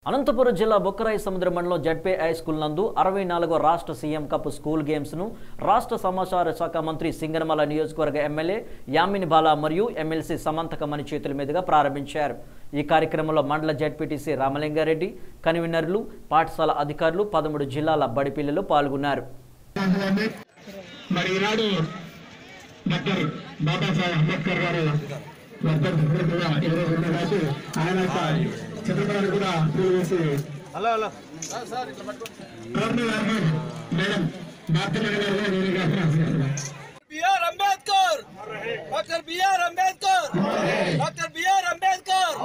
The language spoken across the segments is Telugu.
అనంతపురం జిల్లా బొక్కరాయి సముద్ర మండలం జడ్పే హై స్కూల్ నందు అరవై నాలుగో రాష్ట్ర సీఎం కప్ స్కూల్ గేమ్స్ ను రాష్ట్ర సమాచార శాఖ మంత్రి సింగనమల నియోజకవర్గ ఎమ్మెల్యే యామిని బాలా మరియు ఎమ్మెల్సీ సమంతకమణి చేతుల మీదుగా ప్రారంభించారు ఈ కార్యక్రమంలో మండల జడ్పీటీసీ రామలింగారెడ్డి కన్వీనర్లు పాఠశాల అధికారులు పదమూడు జిల్లాల బడి పిల్లలు పాల్గొన్నారు ఉంది. మరి ఈనాడు డాక్టర్ బాబాసాహెబ్ అంబేద్కర్ గారు వర్ధంతి సందర్భంగా ఇరవై రెండు రాసి ఆయన యొక్క చిత్రపటాన్ని కూడా పూలు వేసి గవర్నర్ గారికి మేడం భారతీయ గారు నేను గారు రాశారు. BR Ambedkar doctor BR Ambedkar doctor BR Ambedkar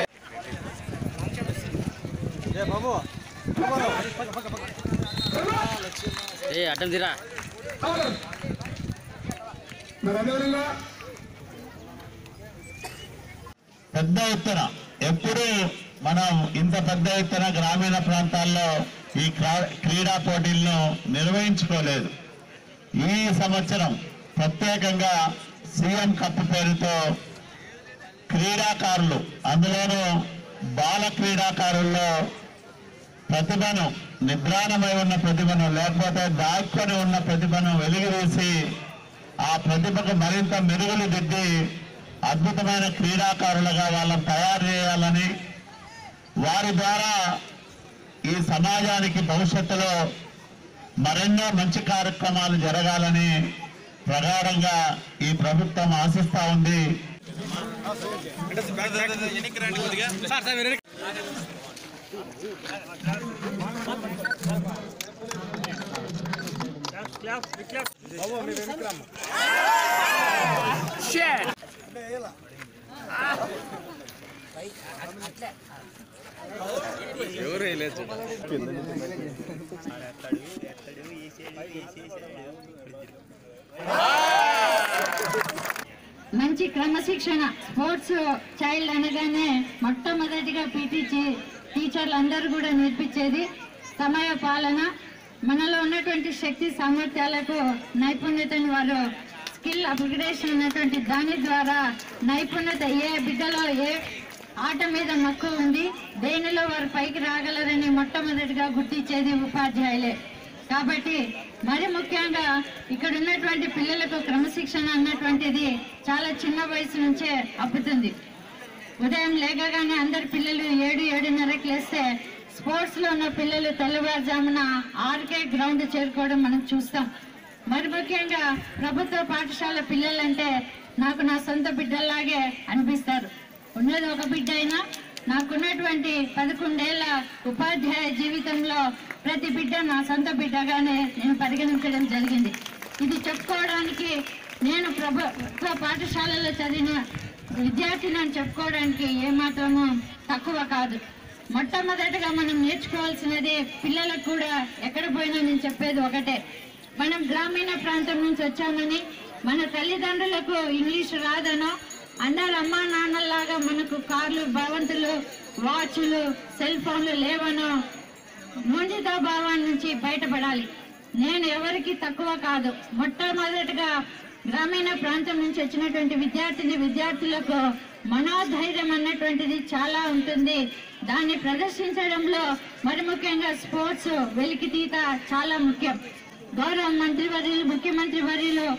ఏ అడ్డం తీరా మరి అదేవిధంగా పెద్ద ఎత్తున ఎప్పుడు మనం ఇంత పెద్ద ఎత్తున గ్రామీణ ప్రాంతాల్లో ఈ క్రా- క్రీడా పోటీలను నిర్వహించుకోలేదు ఈ సంవత్సరం ప్రత్యేకంగా సీఎం కప్ పేరుతో క్రీడాకారులు అందులోనూ బాల క్రీడాకారుల్లో ప్రతిభను నిద్రాణమై ఉన్న ప్రతిభను లేకపోతే దాక్కుని ఉన్న ప్రతిభను వెలుగువేసి ఆ ప్రతిభకు మరింత మెరుగులు దిద్ది అద్భుతమైన క్రీడాకారులుగా వాళ్ళని తయారు చేయాలని వారి ద్వారా ఈ సమాజానికి భవిష్యత్తులో మరెన్నో మంచి కార్యక్రమాలు జరగాలని ప్రగాఢంగా ఈ ప్రభుత్వం ఆశిస్తా ఉంది మంచి క్రమశిక్షణ స్పోర్ట్స్ చైల్డ్ అనగానే మొట్టమొదటిగా పీటీ టీచర్లు అందరూ కూడా నేర్పించేది సమయ పాలన మనలో ఉన్నటువంటి శక్తి సామర్థ్యాలకు నైపుణ్యతను వారు స్కిల్ అప్గ్రేషన్ అన్నటువంటి దాని ద్వారా నైపుణ్యత ఏ బిడ్డలో ఏ ఆట మీద మక్కువ ఉంది దేనిలో వారు పైకి రాగలరని మొట్టమొదటిగా గుర్తించేది ఉపాధ్యాయులే కాబట్టి మరి ముఖ్యంగా ఇక్కడ ఉన్నటువంటి పిల్లలకు క్రమశిక్షణ అన్నటువంటిది చాలా చిన్న వయసు నుంచే అబ్బుతుంది ఉదయం లేకగానే అందరు పిల్లలు ఏడు ఏడున్నరకి లేస్తే స్పోర్ట్స్ లో ఉన్న పిల్లలు తెల్లవారుజామున ఆర్కే గ్రౌండ్ చేరుకోవడం మనం చూస్తాం మరి ముఖ్యంగా ప్రభుత్వ పాఠశాల పిల్లలంటే నాకు నా సొంత బిడ్డల్లాగే అనిపిస్తారు ఉన్నది ఒక బిడ్డ అయినా నాకున్నటువంటి పదకొండేళ్ల ఉపాధ్యాయ జీవితంలో ప్రతి బిడ్డ నా సొంత బిడ్డగానే నేను పరిగణించడం జరిగింది ఇది చెప్పుకోవడానికి నేను ప్రభుత్వ పాఠశాలలో చదివిన విద్యార్థిని అని చెప్పుకోవడానికి ఏమాత్రము తక్కువ కాదు మొట్టమొదటిగా మనం నేర్చుకోవాల్సినది పిల్లలకు కూడా ఎక్కడ పోయినా నేను చెప్పేది ఒకటే మనం గ్రామీణ ప్రాంతం నుంచి వచ్చామని మన తల్లిదండ్రులకు ఇంగ్లీష్ రాదనో అందరు అమ్మా నాన్నల్లాగా మనకు కార్లు భవంతులు వాచ్లు సెల్ ఫోన్లు లేవనో ముంజిత భావాన్ని నుంచి బయటపడాలి నేను ఎవరికి తక్కువ కాదు మొట్టమొదటిగా గ్రామీణ ప్రాంతం నుంచి వచ్చినటువంటి విద్యార్థిని విద్యార్థులకు మనోధైర్యం అన్నటువంటిది చాలా ఉంటుంది దాన్ని ప్రదర్శించడంలో మరి ముఖ్యంగా స్పోర్ట్స్ వెలికితీత చాలా ముఖ్యం గౌరవ మంత్రి వర్యులు ముఖ్యమంత్రి వర్యులు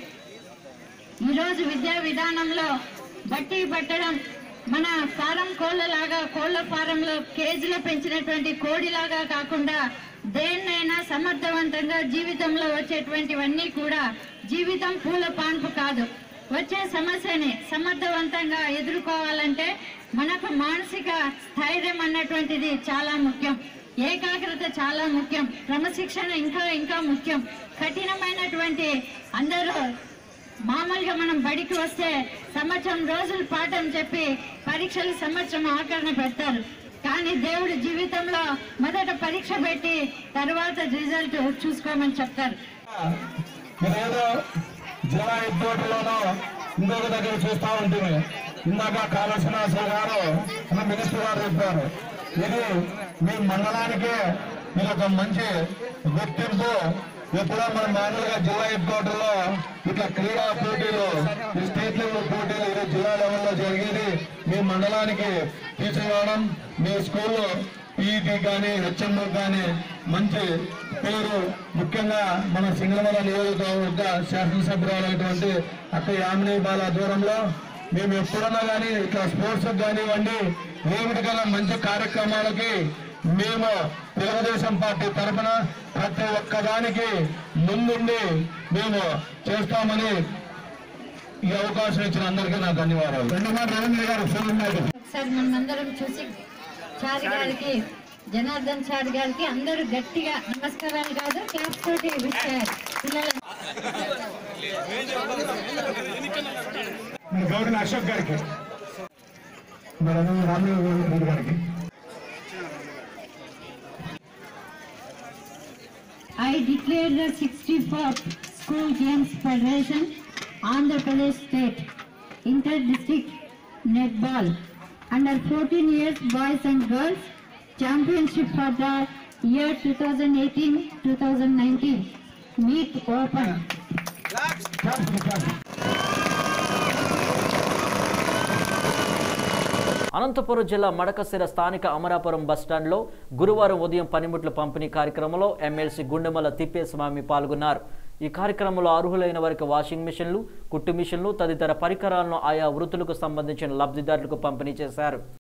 ఈరోజు విద్యా విధానంలో బట్టి పట్టడం మన ఫారం కోళ్ళలాగా కోళ్ళ ఫారంలో కేజీలో పెంచినటువంటి కోడిలాగా కాకుండా దేన్నైనా సమర్థవంతంగా జీవితంలో వచ్చేటువంటివన్నీ కూడా జీవితం పూల పాన్పు కాదు వచ్చే సమస్యని సమర్థవంతంగా ఎదుర్కోవాలంటే మనకు మానసిక స్థైర్యం అన్నటువంటిది చాలా ముఖ్యం ఏకాగ్రత చాలా ముఖ్యం క్రమశిక్షణ ఇంకా ఇంకా ముఖ్యం కఠినమైనటువంటి అందరూ మామూలుగా మనం బడికి వస్తే సంవత్సరం రోజులు పాఠం చెప్పి పరీక్షలు సంవత్సరం ఆకరణ పెడతారు కానీ దేవుడు జీవితంలో మొదట పరీక్ష పెట్టి తర్వాత రిజల్ట్ చూసుకోమని చెప్తారు మరి ఏదో జిల్లా హెడ్కోటలోనో ఇంకొక దగ్గర చూస్తా ఉంటుంది ఇందాక కాళేశ్వర గారు మన మినిస్టర్ గారు చెప్పారు ఇది మీ మండలానికే మీరు ఒక మంచి గుర్తింపు ఎప్పుడో మన మామూలుగా జిల్లా హెడ్ క్వార్టర్లో ఇట్లా క్రీడా పోటీలు ఈ స్టేట్ లెవెల్ పోటీలు ఇది జిల్లా లెవెల్లో జరిగేది మీ మండలానికి తీసుకురావడం మీ స్కూల్లో పీఈటీ కానీ హెచ్ఎం కానీ మంచి పేరు ముఖ్యంగా మన సింగనమల నియోజకవర్గ శాసనసభ్యురాలైనటువంటి అక్క యామిని బాల దూరంలో మేము ఎప్పుడన్నా కానీ ఇట్లా స్పోర్ట్స్ కానివ్వండి ఏమిటికైనా మంచి కార్యక్రమాలకి మేము తెలుగుదేశం పార్టీ తరఫున ప్రతి ఒక్కదానికి ముందుండి మేము చేస్తామని ఈ అవకాశం ఇచ్చిన అందరికీ నా ధన్యవాదాలు రెండు మాట రవీంద్ర గారు ఫోన్ ఉన్నారు ఒకసారి మనమందరం చూసి చారి గారికి జనార్దన్ చారి గారికి అందరూ గట్టిగా నమస్కారాలు కాదు క్లాస్ తోటి విష్ చేయాలి పిల్లల మన గౌరవ అశోక్ గారికి మన రామరావు గారికి I declare the 64th School Games Federation, Andhra Pradesh State, Inter-District Netball, under 14 years boys and girls, championship for the year 2018-2019. Meet open. Anantapuram జిల్లా మడకశిర స్థానిక అమరాపురం బస్టాండ్లో గురువారం ఉదయం పనిముట్ల పంపిణీ కార్యక్రమంలో ఎమ్మెల్సీ గుండెమల తిప్పేస్వామి పాల్గొన్నారు ఈ కార్యక్రమంలో అర్హులైన వారికి వాషింగ్ మిషన్లు కుట్టు మిషన్లు తదితర పరికరాలను ఆయా వృత్తులకు సంబంధించిన లబ్ధిదారులకు పంపిణీ చేశారు